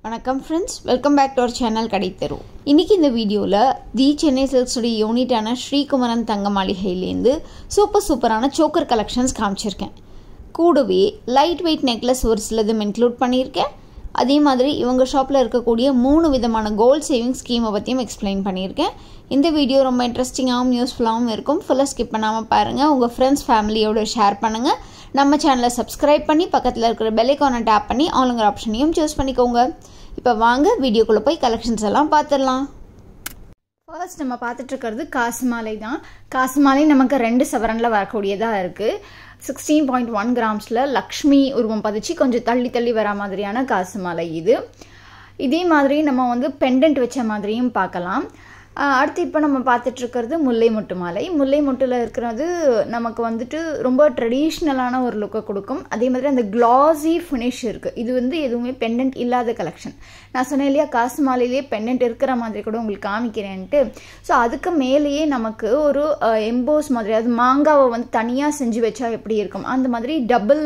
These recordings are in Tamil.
வணக்கம் friends welcome back to our channel Kadaitheru இன்னைக்கு இந்த வீடியோவில் தி சென்னை சில்க்ஸுடைய யூனிட்டான ஸ்ரீகுமரன் தங்க மாளிகையிலேருந்து சூப்பர் சூப்பரான சோக்கர் கலெக்ஷன்ஸ் காமிச்சிருக்கேன் கூடவே லைட் வெயிட் நெக்லஸ் ஒரு சிலதும் இன்க்ளூட் பண்ணியிருக்கேன் அதே மாதிரி இவங்க ஷாப்பில் இருக்கக்கூடிய மூணு விதமான கோல்ட் சேவிங் ஸ்கீமை பற்றியும் எக்ஸ்பிளைன் பண்ணியிருக்கேன் இந்த வீடியோ ரொம்ப இன்ட்ரெஸ்டிங்காகவும் யூஸ்ஃபுல்லாகவும் இருக்கும் ஃபுல்லாக ஸ்கிப் பண்ணாமல் பாருங்கள் உங்கள் ஃப்ரெண்ட்ஸ் ஃபேமிலியோட ஷேர் பண்ணுங்கள் நம்ம சேனலை சப்ஸ்கிரைப் பண்ணி பக்கத்தில் இருக்கிற பெல்லைக்கானை டேப் பண்ணி ஆளுங்கிற ஆப்ஷனையும் சூஸ் பண்ணிக்கோங்க இப்போ வாங்க வீடியோக்குள்ளே போய் கலெக்ஷன்ஸ் எல்லாம் பார்த்துடலாம் ஃபர்ஸ்ட் நம்ம பார்த்துட்டு இருக்கிறது காசு மாலை தான் காசு மாலை நமக்கு ரெண்டு சவரனில் வரக்கூடியதாக இருக்குது சிக்ஸ்டீன் பாயிண்ட் ஒன் கிராம்ஸில் லக்ஷ்மி உருவம் பதிச்சு கொஞ்சம் தள்ளி தள்ளி வர மாதிரியான காசு மாலை இது இதே மாதிரி நம்ம வந்து பெண்டன்ட் வச்ச மாதிரியும் பார்க்கலாம் அடுத்து இப்போ நம்ம பார்த்துட்டு இருக்கிறது முல்லை மொட்டு மாலை முல்லை மொட்டில் இருக்கிறது நமக்கு வந்துட்டு ரொம்ப ட்ரெடிஷ்னலான ஒரு லுக்கை கொடுக்கும் அதே மாதிரி அந்த கிளாஸி ஃபினிஷ் இருக்குது இது வந்து எதுவுமே பெண்டன்ட் இல்லாத கலெக்ஷன் நான் சொன்னேன் இல்லையா காசு மாலையிலேயே பெண்டன்ட் இருக்கிற மாதிரி கூட உங்களுக்கு காமிக்கிறேன்ட்டு ஸோ அதுக்கு மேலேயே நமக்கு ஒரு எம்போஸ் மாதிரி அது மாங்காவை வந்து தனியாக செஞ்சு வச்சா எப்படி இருக்கும் அந்த மாதிரி டபுள்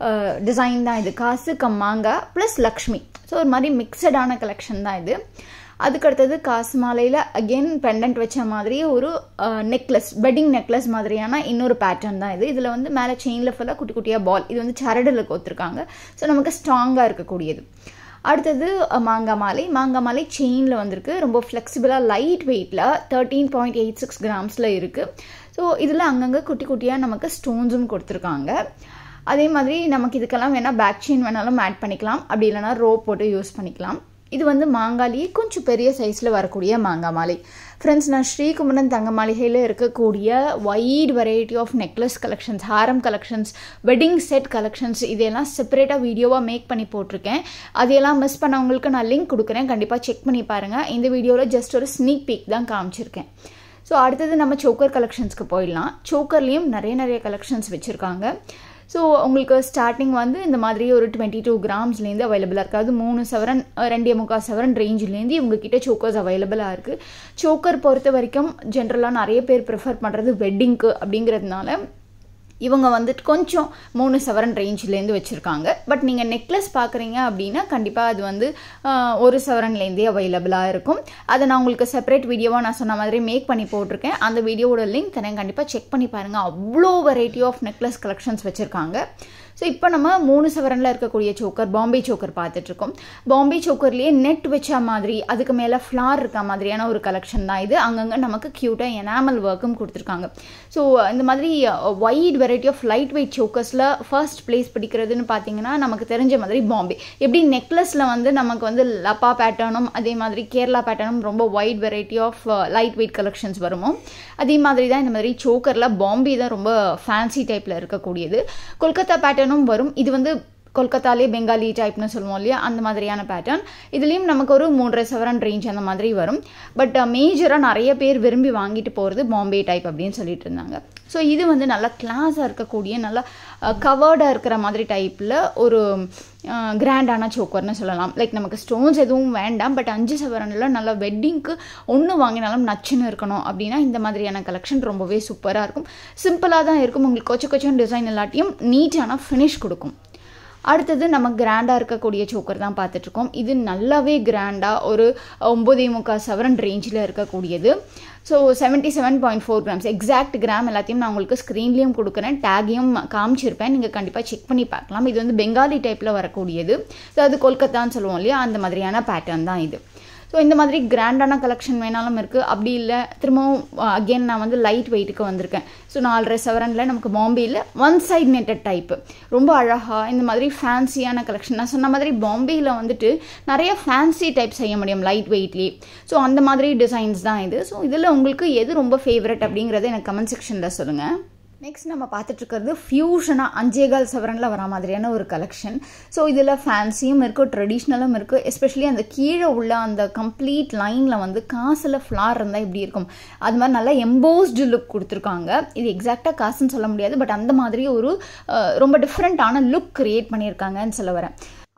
டிசைன் தான் இது காசு கம் மாங்காய் ப்ளஸ் லக்ஷ்மி ஸோ ஒரு மாதிரி மிக்சடான கலெக்ஷன் தான் இது அதுக்கடுத்தது காசு மாலையில் அகெயின் பெண்டன்ட் வச்ச மாதிரி ஒரு நெக்லஸ் பெட்டிங் நெக்லஸ் மாதிரியான இன்னொரு பேட்டர்ன் தான் இது இதில் வந்து மேலே செயினில் ஃபுல்லாக குட்டி குட்டியாக பால் இது வந்து சரடில் கோத்துருக்காங்க ஸோ நமக்கு ஸ்ட்ராங்காக இருக்கக்கூடியது அடுத்தது மாங்காய் மாலை மாங்காய் மாலை செயினில் வந்திருக்கு ரொம்ப ஃப்ளெக்சிபிளாக லைட் வெயிட்டில் தேர்ட்டீன் பாயிண்ட் எயிட் சிக்ஸ் கிராம்ஸில் இருக்குது ஸோ இதில் அங்கங்கே குட்டி குட்டியாக நமக்கு ஸ்டோன்ஸும் கொடுத்துருக்காங்க அதே மாதிரி நமக்கு இதுக்கெல்லாம் வேணால் பேக் செயின் வேணாலும் ஆட் பண்ணிக்கலாம் அப்படி இல்லைனா ரோப் போட்டு யூஸ் பண்ணிக்கலாம் இது வந்து மாங்காலியே கொஞ்சம் பெரிய சைஸில் வரக்கூடிய மாங்காய் மாலை ஃப்ரெண்ட்ஸ் நான் ஸ்ரீகுமரன் தங்க மாளிகையில் இருக்கக்கூடிய wide variety of necklace collections ஹாரம் கலெக்ஷன்ஸ் வெட்டிங் செட் கலெக்ஷன்ஸ் இதெல்லாம் செப்பரேட்டாக வீடியோவாக மேக் பண்ணி போட்டிருக்கேன் அதையெல்லாம் மிஸ் பண்ணவங்களுக்கு நான் லிங்க் கொடுக்குறேன் கண்டிப்பாக செக் பண்ணி பாருங்கள் இந்த வீடியோவில் ஜஸ்ட் ஒரு ஸ்னீக் பீக் தான் காமிச்சிருக்கேன் ஸோ அடுத்தது நம்ம சோக்கர் கலெக்ஷன்ஸ்க்கு போயிடலாம் சோக்கர்லேயும் நிறைய நிறைய கலெக்ஷன்ஸ் வச்சுருக்காங்க ஸோ உங்களுக்கு ஸ்டார்டிங் வந்து இந்த மாதிரி ஒரு டுவெண்ட்டி டூ கிராம்ஸ்லேருந்து அவைலபிளாக இருக்குது அது மூணு சவரன் ரெண்டே முக்கால் சவரன் ரேஞ்சிலேருந்து இவங்கக்கிட்ட சோக்கர்ஸ் அவைலபிளாக இருக்குது சோக்கர் பொறுத்த வரைக்கும் ஜென்ரலாக நிறைய பேர் ப்ரிஃபர் பண்ணுறது வெட்டிங்க்கு அப்படிங்கிறதுனால இவங்க வந்துட்டு கொஞ்சம் மூணு சவரன் ரேஞ்சிலேருந்து வச்சுருக்காங்க பட் நீங்கள் நெக்லஸ் பார்க்குறீங்க அப்படின்னா கண்டிப்பாக அது வந்து ஒரு சவரன்லேருந்தே அவைலபிளாக இருக்கும் அதை நான் உங்களுக்கு செப்பரேட் வீடியோவாக நான் சொன்ன மாதிரி மேக் பண்ணி போட்டிருக்கேன் அந்த வீடியோவோட லிங்க் தரேன் கண்டிப்பாக செக் பண்ணி பாருங்கள் அவ்வளோ வெரைட்டி ஆஃப் நெக்லஸ் கலெக்ஷன்ஸ் வச்சுருக்காங்க ஸோ இப்போ நம்ம மூணு சவரனில் இருக்கக்கூடிய சோக்கர் பாம்பே சோக்கர் பார்த்துட்ருக்கோம் பாம்பே சோக்கர்லேயே நெட் வச்ச மாதிரி அதுக்கு மேலே ஃப்ளார் இருக்க மாதிரியான ஒரு கலெக்ஷன் தான் இது அங்கங்கே நமக்கு க்யூட்டாக எனாமல் ஒர்க்கும் கொடுத்துருக்காங்க ஸோ இந்த மாதிரி wide variety of light weight சோக்கர்ஸில் ஃபர்ஸ்ட் பிளேஸ் பிடிக்கிறதுன்னு பார்த்தீங்கன்னா நமக்கு தெரிஞ்ச மாதிரி பாம்பே எப்படி நெக்லஸில் வந்து நமக்கு வந்து லப்பா பேட்டர்னும் அதே மாதிரி கேரளா பேட்டர்னும் ரொம்ப wide variety of light weight collections வருமோ அதே மாதிரி தான் இந்த மாதிரி சோக்கரில் பாம்பே தான் ரொம்ப ஃபேன்சி டைப்பில் இருக்கக்கூடியது கொல்கத்தா பேட்டர்னும் வரும் இது வந்து கொல்கத்தாலே பெங்காலி டைப்னு சொல்லுவோம் இல்லையா அந்த மாதிரியான பேட்டர்ன் இதுலேயும் நமக்கு ஒரு மூன்றரை சவரன் ரேஞ்ச் அந்த மாதிரி வரும் பட் மேஜராக நிறைய பேர் விரும்பி வாங்கிட்டு போகிறது பாம்பே டைப் அப்படின்னு சொல்லிட்டு இருந்தாங்க ஸோ இது வந்து நல்லா கிளாஸாக இருக்கக்கூடிய நல்லா கவர்டாக இருக்கிற மாதிரி டைப்பில் ஒரு கிராண்டான சோக்கர்னு சொல்லலாம் லைக் நமக்கு ஸ்டோன்ஸ் எதுவும் வேண்டாம் பட் அஞ்சு சவரனில் நல்லா வெட்டிங்க்கு ஒன்று வாங்கினாலும் நச்சுன்னு இருக்கணும் அப்படின்னா இந்த மாதிரியான கலெக்ஷன் ரொம்பவே சூப்பராக இருக்கும் சிம்பிளாக தான் இருக்கும் உங்களுக்கு கொச்ச கொச்சம் டிசைன் இல்லாட்டியும் நீட்டான ஃபினிஷ் கொடுக்கும் அடுத்தது நம்ம கிராண்டாக இருக்கக்கூடிய சோக்கர் தான் பார்த்துட்ருக்கோம் இது நல்லாவே கிராண்டாக ஒரு ஒம்பதே முக்கால் சவரன் ரேஞ்சில் இருக்கக்கூடியது so seventy seven point four grams exact gram எல்லாத்தையும் நான் உங்களுக்கு ஸ்க்ரீன்லேயும் கொடுக்குறேன் டேகையும் காமிச்சிருப்பேன் நீங்கள் கண்டிப்பாக செக் பண்ணி பார்க்கலாம் இது வந்து பெங்காலி டைப்பில் வரக்கூடியது ஸோ அது கொல்கத்தான்னு சொல்லுவோம் இல்லையா அந்த மாதிரியான பேட்டர்ன் தான் இது ஸோ இந்த மாதிரி கிராண்டான கலெக்ஷன் வேணாலும் இருக்குது அப்படி இல்லை திரும்பவும் அகெயின் நான் வந்து லைட் வெயிட்டுக்கு வந்திருக்கேன் ஸோ நாலரை செவரனில் நமக்கு பாம்பேயில் ஒன் சைட் நெட்டட் டைப்பு ரொம்ப அழகாக இந்த மாதிரி ஃபேன்சியான கலெக்ஷன் நான் சொன்ன மாதிரி பாம்பேயில் வந்துட்டு நிறைய ஃபேன்சி டைப் செய்ய முடியும் லைட் வெயிட்லேயே ஸோ அந்த மாதிரி டிசைன்ஸ் தான் இது ஸோ இதில் உங்களுக்கு எது ரொம்ப ஃபேவரட் அப்படிங்கிறத எனக்கு கமெண்ட் செக்ஷனில் சொல்லுங்கள் நெக்ஸ்ட் நம்ம பார்த்துட்டு இருக்கிறது ஃபியூஷனாக அஞ்சேகால் சவரனில் வர மாதிரியான ஒரு கலெக்ஷன் ஸோ இதில் ஃபேன்சியும் இருக்குது ட்ரெடிஷ்னலும் இருக்குது எஸ்பெஷலி அந்த கீழே உள்ள அந்த கம்ப்ளீட் லைனில் வந்து காசில் ஃப்ளார் இருந்தால் இப்படி இருக்கும் அது மாதிரி நல்லா எம்போஸ்டு லுக் கொடுத்துருக்காங்க இது எக்ஸாக்டாக காசுன்னு சொல்ல முடியாது பட் அந்த மாதிரி ஒரு ரொம்ப டிஃப்ரெண்ட்டான லுக் க்ரியேட் பண்ணியிருக்காங்கன்னு சொல்ல வரேன்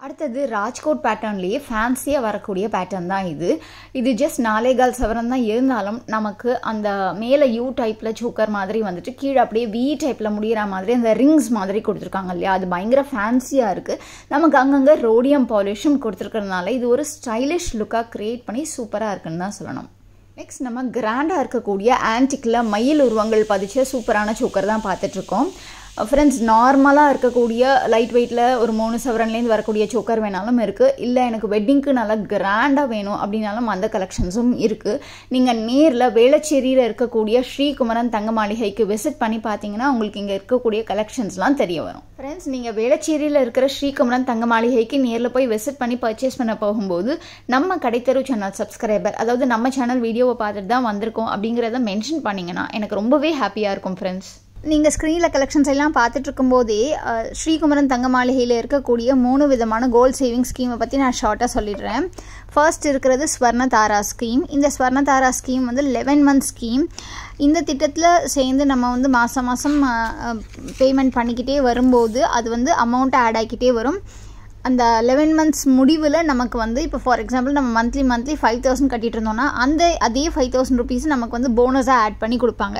அடுத்தது ராஜ்கோட் பேட்டர்ன்லேயே ஃபேன்சியாக வரக்கூடிய பேட்டர்ன் தான் இது இது ஜஸ்ட் நாலே கால் சவரன் தான் இருந்தாலும் நமக்கு அந்த மேலே யூ டைப்பில் சோக்கர் மாதிரி வந்துட்டு கீழே அப்படியே வி டைப்பில் முடிகிற மாதிரி அந்த ரிங்ஸ் மாதிரி கொடுத்துருக்காங்க இல்லையா அது பயங்கர ஃபேன்சியாக இருக்குது நமக்கு அங்கங்கே ரோடியம் பாலிஷும் கொடுத்துருக்கறதுனால இது ஒரு ஸ்டைலிஷ் லுக்காக க்ரியேட் பண்ணி சூப்பராக இருக்குன்னு தான் சொல்லணும் நெக்ஸ்ட் நம்ம கிராண்டாக இருக்கக்கூடிய ஆன்டிக்கில் மயில் உருவங்கள் பதிச்ச சூப்பரான சோக்கர் தான் பார்த்துட்ருக்கோம் ஃப்ரெண்ட்ஸ் நார்மலாக இருக்கக்கூடிய லைட் வெயிட்டில் ஒரு மூணு சவரன்லேருந்து வரக்கூடிய சோக்கர் வேணாலும் இருக்குது இல்லை எனக்கு வெட்டிங்க்கு நல்லா கிராண்டாக வேணும் அப்படின்னாலும் அந்த கலெக்ஷன்ஸும் இருக்குது நீங்கள் நேரில் வேளச்சேரியில் இருக்கக்கூடிய ஸ்ரீகுமரன் தங்க மாளிகைக்கு விசிட் பண்ணி பார்த்தீங்கன்னா உங்களுக்கு இங்கே இருக்கக்கூடிய கலெக்ஷன்ஸ்லாம் தெரிய வரும் ஃப்ரெண்ட்ஸ் நீங்கள் வேளச்சேரியில் இருக்கிற ஸ்ரீகுமரன் தங்க மாளிகைக்கு நேரில் போய் விசிட் பண்ணி பர்ச்சேஸ் பண்ண போகும்போது நம்ம கடைத்தரு சேனல் சப்ஸ்கிரைபர் அதாவது நம்ம சேனல் வீடியோவை பார்த்துட்டு தான் வந்திருக்கோம் அப்படிங்கிறத மென்ஷன் பண்ணிங்கன்னா எனக்கு ரொம்பவே ஹாப்பியாக இருக்கும் ஃப்ரெண்ட்ஸ் நீங்கள் ஸ்க்ரீனில் கலெக்ஷன்ஸ் எல்லாம் பார்த்துட்டு இருக்கும்போதே அஹ், ஸ்ரீகுமரன் தங்க மாளிகையில் இருக்கக்கூடிய மூணு விதமான கோல்ட் சேவிங் ஸ்கீமை பற்றி நான் ஷார்ட்டாக சொல்லிடுறேன் ஃபர்ஸ்ட் இருக்கிறது ஸ்வர்ண தாரா ஸ்கீம் இந்த ஸ்வர்ண தாரா ஸ்கீம் வந்து லெவன் மந்த் ஸ்கீம் இந்த திட்டத்தில் சேர்ந்து நம்ம வந்து மாதம் மாதம் பேமெண்ட் பண்ணிக்கிட்டே வரும்போது அது வந்து அமௌண்ட் ஆட் ஆகிக்கிட்டே வரும் அந்த லெவன் மந்த்ஸ் முடிவில் நமக்கு வந்து இப்போ ஃபார் எக்ஸாம்பிள் நம்ம மந்த்லி மந்த்லி ஃபைவ் தௌசண்ட் கட்டிட்டு இருந்தோம்னா அந்த அதே ஃபைவ் தௌசண்ட் ருபீஸ் நமக்கு வந்து போனஸாக ஆட் பண்ணி கொடுப்பாங்க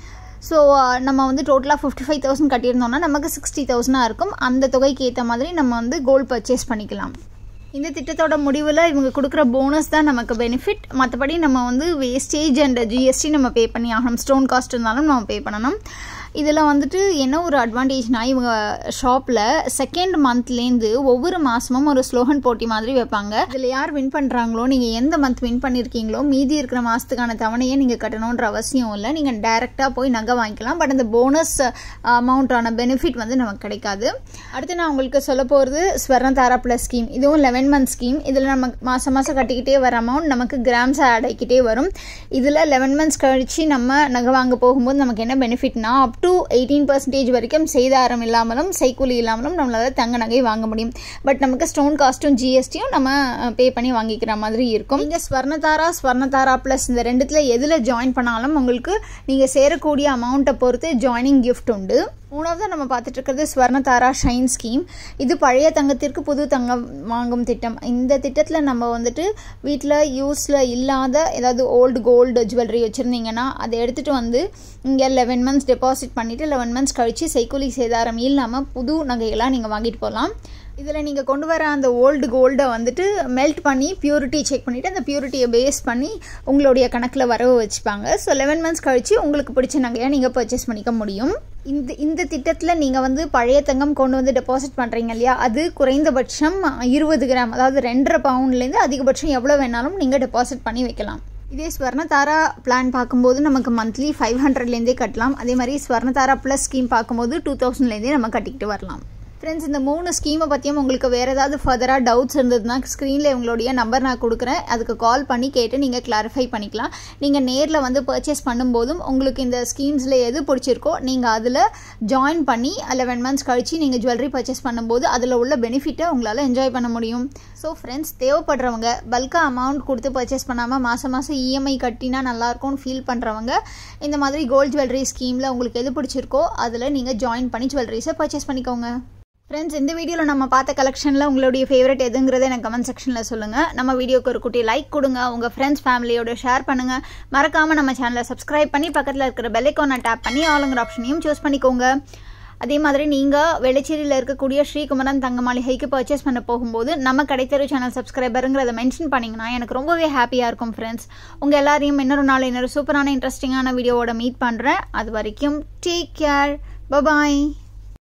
ஸோ நம்ம வந்து டோட்டலாக ஃபிஃப்டி ஃபைவ் தௌசண்ட் கட்டியிருந்தோம்னா நமக்கு சிக்ஸ்டி தௌசண்டாக இருக்கும் அந்த தொகைக்கு ஏற்ற மாதிரி நம்ம வந்து கோல்டு பர்ச்சேஸ் பண்ணிக்கலாம் இந்த திட்டத்தோட முடிவில் இவங்க கொடுக்குற போனஸ் தான் நமக்கு பெனிஃபிட் மற்றபடி நம்ம வந்து வேஸ்டேஜ் அண்ட் ஜிஎஸ்டி நம்ம பே பண்ணி ஆகணும் ஸ்டோன் காஸ்ட் இருந்தாலும் நம்ம பே பண்ணணும் இதில் வந்துட்டு என்ன ஒரு அட்வான்டேஜ்னா இவங்க ஷாப்பில் செகண்ட் மந்த்லேருந்து ஒவ்வொரு மாதமும் ஒரு ஸ்லோகன் போட்டி மாதிரி வைப்பாங்க இதில் யார் வின் பண்ணுறாங்களோ நீங்கள் எந்த மந்த் வின் பண்ணியிருக்கீங்களோ மீதி இருக்கிற மாதத்துக்கான தவணையை நீங்கள் கட்டணுன்ற அவசியம் இல்லை நீங்கள் டைரெக்டாக போய் நகை வாங்கிக்கலாம் பட் அந்த போனஸ் அமௌண்ட்டான பெனிஃபிட் வந்து நமக்கு கிடைக்காது அடுத்து நான் உங்களுக்கு சொல்ல போகிறது ஸ்வர்ணதாரா ப்ளஸ் ஸ்கீம் இதுவும் லெவன் மந்த் ஸ்கீம் இதில் நம்ம மாதம் மாதம் கட்டிக்கிட்டே வர அமௌண்ட் நமக்கு கிராம்ஸ் ஆட் ஆகிக்கிட்டே வரும் இதில் லெவன் மந்த்ஸ் கழிச்சு நம்ம நகை வாங்க போகும்போது நமக்கு என்ன பெனிஃபிட்னா அப் டு எயிட்டீன் பர்சன்டேஜ் வரைக்கும் செய்தாரம் இல்லாமலும் செய்கூலி இல்லாமலும் நம்மளால தங்க நகை வாங்க முடியும் பட் நமக்கு ஸ்டோன் காஸ்ட்டும் ஜிஎஸ்டியும் நம்ம பே பண்ணி வாங்கிக்கிற மாதிரி இருக்கும் நீங்கள் ஸ்வர்ணதாரா ஸ்வர்ணதாரா ப்ளஸ் இந்த ரெண்டுத்தில் எதில் ஜாயின் பண்ணாலும் உங்களுக்கு நீங்கள் சேரக்கூடிய அமௌண்ட்டை பொறுத்து ஜாயினிங் கிஃப்ட் உண்டு மூணாவது நம்ம பார்த்துட்டு இருக்கிறது ஸ்வர்ணதாரா ஷைன் ஸ்கீம் இது பழைய தங்கத்திற்கு புது தங்கம் வாங்கும் திட்டம் இந்த திட்டத்தில் நம்ம வந்துட்டு வீட்டில் யூஸில் இல்லாத ஏதாவது ஓல்டு கோல்டு ஜுவல்லரி வச்சுருந்தீங்கன்னா அதை எடுத்துகிட்டு வந்து இங்கே லெவன் மந்த்ஸ் டெபாசிட் பண்ணிவிட்டு லெவன் மந்த்ஸ் கழித்து செய்கூலி சேதாரம் இல்லாமல் புது நகைகளாக நீங்கள் வாங்கிட்டு போகலாம் இதில் நீங்கள் கொண்டு வர அந்த ஓல்டு கோல்டை வந்துட்டு மெல்ட் பண்ணி பியூரிட்டி செக் பண்ணிவிட்டு அந்த பியூரிட்டியை பேஸ் பண்ணி உங்களுடைய கணக்கில் வரவு வச்சுப்பாங்க ஸோ லெவன் மந்த்ஸ் கழித்து உங்களுக்கு பிடிச்ச நகையை நீங்கள் பர்ச்சேஸ் பண்ணிக்க முடியும் இந்த இந்த திட்டத்தில் நீங்கள் வந்து பழைய தங்கம் கொண்டு வந்து டெபாசிட் பண்ணுறீங்க இல்லையா அது குறைந்தபட்சம் இருபது கிராம் அதாவது ரெண்டரை பவுண்ட்லேருந்து அதிகபட்சம் எவ்வளோ வேணாலும் நீங்கள் டெபாசிட் பண்ணி வைக்கலாம் இதே ஸ்வர்ணதாரா பிளான் பார்க்கும்போது நமக்கு மந்த்லி ஃபைவ் ஹண்ட்ரட்லேருந்தே கட்டலாம் அதே மாதிரி ஸ்வர்ணதாரா ப்ளஸ் ஸ்கீம் பார்க்கும்போது டூ தௌசண்ட்லேருந்தே நம்ம கட்டிக்கிட்டு வரலாம் ஃப்ரெண்ட்ஸ் இந்த மூணு ஸ்கீமை பற்றியும் உங்களுக்கு வேறு ஏதாவது ஃபர்தராக டவுட்ஸ் இருந்ததுன்னா ஸ்க்ரீனில் உங்களுடைய நம்பர் நான் கொடுக்குறேன் அதுக்கு கால் பண்ணி கேட்டு நீங்கள் கிளாரிஃபை பண்ணிக்கலாம் நீங்கள் நேரில் வந்து பர்ச்சேஸ் பண்ணும்போதும் உங்களுக்கு இந்த ஸ்கீம்ஸில் எது பிடிச்சிருக்கோ நீங்கள் அதில் ஜாயின் பண்ணி லெவன் மந்த்ஸ் கழித்து நீங்கள் ஜுவல்லரி பர்ச்சேஸ் பண்ணும்போது அதில் உள்ள பெனிஃபிட்டை உங்களால் என்ஜாய் பண்ண முடியும் ஸோ ஃப்ரெண்ட்ஸ் தேவைப்படுறவங்க பல்காக அமௌண்ட் கொடுத்து பர்ச்சேஸ் பண்ணாமல் மாதம் மாதம் இஎம்ஐ கட்டினா நல்லாயிருக்கும்னு ஃபீல் பண்ணுறவங்க இந்த மாதிரி கோல்ட் ஜுவல்லரி ஸ்கீமில் உங்களுக்கு எது பிடிச்சிருக்கோ அதில் நீங்கள் ஜாயின் பண்ணி ஜுவல்லரிஸை பர்ச்சேஸ் பண்ணிக்கோங்க ஃப்ரெண்ட்ஸ் இந்த வீடியோவில் நம்ம பார்த்த கலெக்ஷனில் உங்களுடைய ஃபேவரட் எதுங்கிறத எனக்கு கமெண்ட் செக்ஷனில் சொல்லுங்கள் நம்ம வீடியோக்கு ஒரு குட்டி லைக் கொடுங்க உங்கள் ஃப்ரெண்ட்ஸ் ஃபேமிலியோட ஷேர் பண்ணுங்கள் மறக்காமல் நம்ம சேனலை சப்ஸ்கிரைப் பண்ணி பக்கத்தில் இருக்கிற பெல்லைக்கோனை டேப் பண்ணி ஆளுங்கிற ஆப்ஷனையும் சூஸ் பண்ணிக்கோங்க அதே மாதிரி நீங்கள் வெளிச்சேரியில் இருக்கக்கூடிய ஸ்ரீகுமரன் தங்க மாளிகைக்கு பர்ச்சேஸ் பண்ண போகும்போது நம்ம கடைத்தரு சேனல் சப்ஸ்கிரைபருங்கிறத மென்ஷன் பண்ணிங்கன்னா எனக்கு ரொம்பவே ஹாப்பியாக இருக்கும் ஃப்ரெண்ட்ஸ் உங்கள் எல்லாரையும் இன்னொரு நாள் இன்னொரு சூப்பரான இன்ட்ரெஸ்டிங்கான வீடியோவோட மீட் பண்ணுறேன் அது வரைக்கும் டேக் கேர் பபாய்